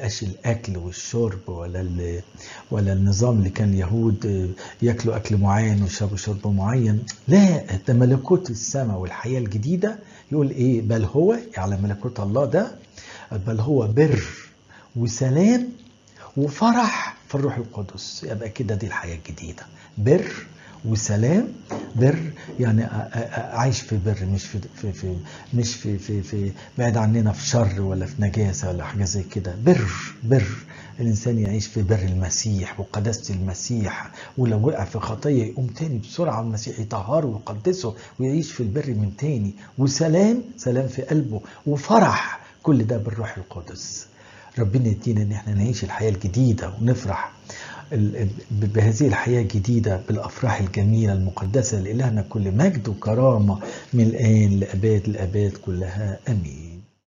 يبقاش الاكل والشرب ولا ال- ولا النظام اللي كان اليهود ياكلوا اكل معين ويشربوا شرب معين لا ده ملكوت السماء والحياه الجديده يقول ايه بل هو على ملكوت الله ده بل هو بر وسلام وفرح في الروح القدس يبقى كده دي الحياه الجديده بر وسلام بر يعني أ- أ- أ- عايش في بر مش في, في, في مش في, في, في بعد عننا في شر ولا في نجاسه ولا حاجه زي كده بر بر الانسان يعيش في بر المسيح وقداسه المسيح ولو وقع في خطيه يقوم تاني بسرعه المسيح يطهره ويقدسه ويعيش في البر من تاني وسلام سلام في قلبه وفرح كل ده بالروح القدس ربنا يدينا ان احنا نعيش الحياه الجديده ونفرح ال- ال- بهذه الحياه الجديده بالافراح الجميله المقدسه لالهنا كل مجد وكرامه من الان لاباد الاباد كلها امين